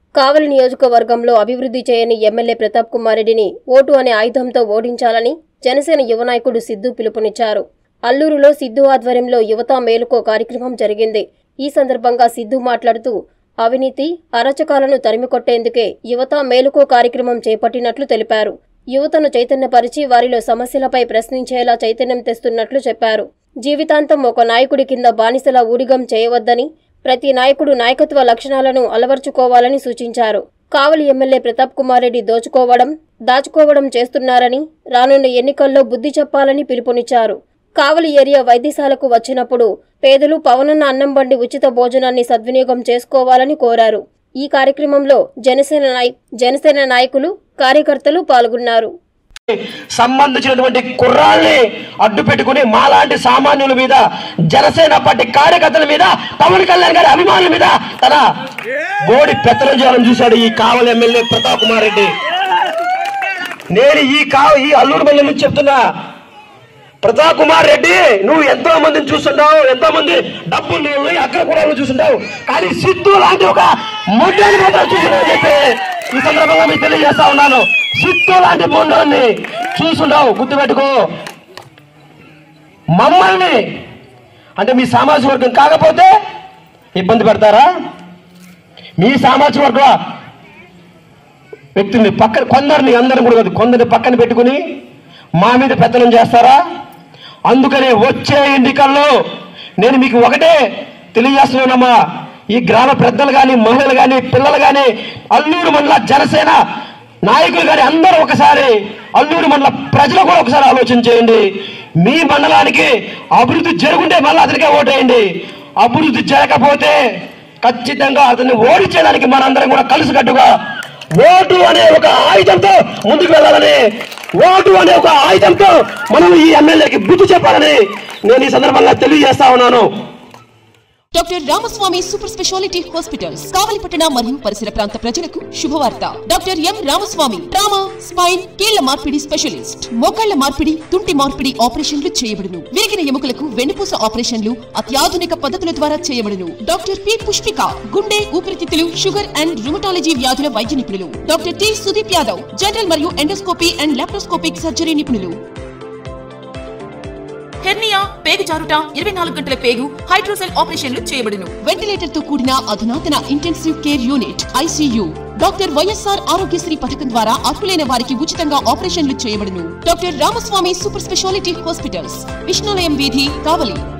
కావలి నియోజకవర్గంలో అభివృద్ధి చేయని ఎమ్మెల్యే ప్రతాప్ కుమార్ రెడ్డిని ఓటు అనే ఆయుధంతో ఓడించాలని జనసేన యువ నాయకుడు సిద్ధు పిలుపునిచ్చారు అల్లూరులో సిద్ధు ఆధ్వర్యంలో యువత మేలుకో కార్యక్రమం జరిగింది ఈ సందర్భంగా సిద్ధు మాట్లాడుతూ అవినీతి అరచకాలను తరిమికొట్టేందుకే యువత మేలుకో కార్యక్రమం చేపట్టినట్లు తెలిపారు యువతను చైతన్యపరిచి వారిలో సమస్యలపై ప్రశ్నించేలా చైతన్యం తెస్తున్నట్లు చెప్పారు జీవితాంతం ఒక నాయకుడి కింద బానిసలా ఊడిగం చేయవద్దని ప్రతి నాయకుడు నాయకత్వ లక్షణాలను అలవర్చుకోవాలని సూచించారు కావలి ఎమ్మెల్యే ప్రతాప్ కుమార్ రెడ్డి దోచుకోవడం దాచుకోవడం చేస్తున్నారని రానున్న ఎన్నికల్లో బుద్ధి చెప్పాలని పిలుపునిచ్చారు కావలి ఏరియా వైద్యశాలకు వచ్చినప్పుడు పేదలు పవనన్న అన్నం బండి ఉచిత భోజనాన్ని సద్వినియోగం చేసుకోవాలని కోరారు ఈ కార్యక్రమంలో జనసేన నాయ జనసేన నాయకులు కార్యకర్తలు పాల్గొన్నారు సంబంధించినటువంటి కుర్రాళ్ళని అడ్డు పెట్టుకుని మాలాంటి సామాన్యుల మీద జనసేన పార్టీ కార్యకర్తల మీద పవన్ కళ్యాణ్ గారి అభిమానుల మీద తన బోడి పెత్తనం చేయాలని చూశాడు ఈ కావలి ఎమ్మెల్యే ప్రతాప్ కుమార్ రెడ్డి నేను ఈ కావ ఈ అల్లూరు మల్లి నుంచి చెప్తున్నా ప్రతాప్ కుమార్ రెడ్డి నువ్వు ఎంతో మందిని చూస్తుంటావు ఎంతో మంది డబ్బులు అక్కడ కూడా చూస్తుంటావు కానీ సిద్ధు లాంటి ఒక ముడ్డని మాత్రం చూస్తున్నావు చెప్పి ఈ సందర్భంగా మీకు తెలియజేస్తా ఉన్నాను సిద్ధు లాంటి ముండోని చూస్తుంటావు గుర్తుపెట్టుకో మమ్మల్ని అంటే మీ సామాజిక వర్గం కాకపోతే ఇబ్బంది పెడతారా మీ సామాజిక వర్గ వ్యక్తుల్ని పక్కన కొందరిని అందరిని కూడా కాదు కొందరిని పక్కన పెట్టుకుని మా మీద పెత్తనం చేస్తారా అందుకనే వచ్చే ఎన్నికల్లో నేను మీకు ఒకటే తెలియజేస్తున్నానమ్మా ఈ గ్రామ పెద్దలు కానీ మహిళలు కానీ పిల్లలు కానీ అల్లూరు మండల జనసేన నాయకులు కానీ అందరూ ఒకసారి అల్లూరు మండల ప్రజలు కూడా ఒకసారి ఆలోచన చేయండి మీ మండలానికి అభివృద్ధి జరుగుంటే మళ్ళీ అతనికే ఓటేయండి అభివృద్ధి జరగకపోతే ఖచ్చితంగా అతన్ని ఓడించేదానికి మనందరం కూడా కలిసికట్టుగా ఓటు అనే ఒక ఆయుధంతో ముందుకు వెళ్ళాలని ఓటు అనే ఒక ఆయుధంతో మనం ఈ ఎమ్మెల్యేకి బుద్ధి చెప్పాలని నేను ఈ సందర్భంగా తెలియజేస్తా ఉన్నాను doctor Ramaswamy super speciality hospitals కావలిపట్టణ మరియు పరిసర ప్రాంత ప్రజలకు శుభవార్త doctor M Ramaswamy trauma spine కీళ్ల మార్పిడి స్పెషలిస్ట్ మోకాళ్ల మార్పిడి తుంటి మార్పిడి ఆపరేషన్లు చేయబడును విరిగిన ఎముకలకు వెన్నుపూస ఆపరేషన్లు అత్యాధునిక పద్ధతుల ద్వారా చేయబడును డాక్టర్ పి పుష్పిక గుండె ఊపిరితిత్తులు షుగర్ అండ్ రుమటాలజీ వ్యాధుల వైద్య నిపుణులు doctor T Sudeep Yadav general మరియు ఎండోస్కోపీ అండ్ లాప్రోస్కోపిక్ సర్జరీ నిపుణులు హెర్నియా పేగు జారుట ఇరవై నాలుగు గంటల పేగు హైడ్రోసెల్ ఆపరేషన్లు చేయబడును వెంటిలేటర్ తో కూడిన అధునాతన intensive care unit ICU doctor YSR Aarogyasri పథకం ద్వారా అర్హులైన వారికి ఉచితంగా ఆపరేషన్లు చేయబడును doctor Ramaswamy super speciality hospitals Vishnulayam వీధి కావలి